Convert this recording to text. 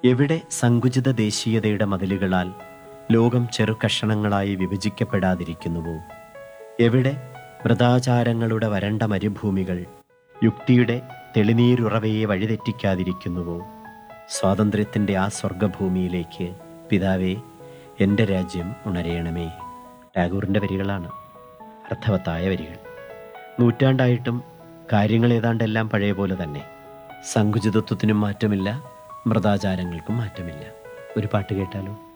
എവിടെ സങ്കുചിത ദേശീയതയുടെ മതിലുകളാൽ ലോകം ചെറു കഷണങ്ങളായി വിഭജിക്കപ്പെടാതിരിക്കുന്നുവോ എവിടെ മൃതാചാരങ്ങളുടെ വരണ്ട മരുഭൂമികൾ യുക്തിയുടെ തെളിനീരുറവയെ വഴിതെറ്റിക്കാതിരിക്കുന്നുവോ സ്വാതന്ത്ര്യത്തിൻ്റെ ആ സ്വർഗഭൂമിയിലേക്ക് പിതാവേ എൻ്റെ രാജ്യം ഉണരയണമേ ടാഗോറിൻ്റെ വരികളാണ് അർത്ഥവത്തായ വരികൾ നൂറ്റാണ്ടായിട്ടും കാര്യങ്ങൾ ഏതാണ്ടെല്ലാം പഴയ പോലെ തന്നെ സങ്കുചിതത്വത്തിനും മാറ്റമില്ല മൃതാചാരങ്ങൾക്കും മാറ്റമില്ല ഒരു പാട്ട് കേട്ടാലോ